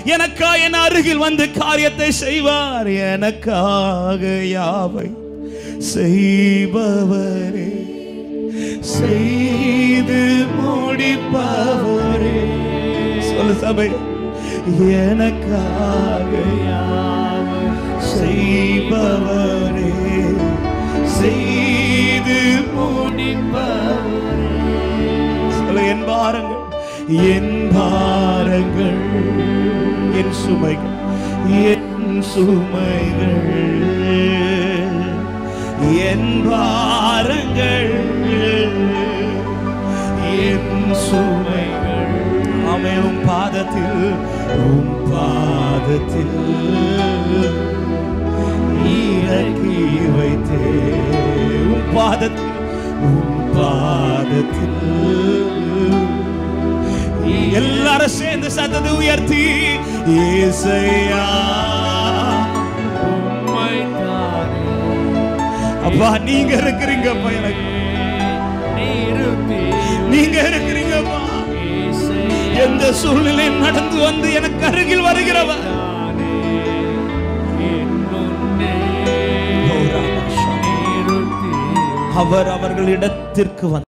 எனக்கா என் அருகில் வந்து காரியத்தை செய்வார் எனக்காக யாவை செய்பவரே செய்து முடிப்பவரே சொல்லு சபை எனக்காக யாவை செய்பவரே செய்து முடிப்பவரே சொல்ல என் பாரங்கள் என் பாரங்கள் என் சுமைகள் என் சுமைகள் என் பாரங்கள் என் சுமைகள் ஆமே உம் பாதத்தில் உம் பாதத்தில் இறக்கி வைத்தே உம் பாதத்தில் உம் பாதத்தில் எல்லாரும் சேர்ந்து சத்தத்தை உயர்த்தி ஏசையா அப்பா நீங்க இருக்கிறீங்கப்பா எனக்கு நீங்க இருக்கிறீங்கப்பா எந்த சூழ்நிலையும் நடந்து வந்து எனக்கு அருகில் வருகிறவர் அவர் அவர்களிடத்திற்கு வந்து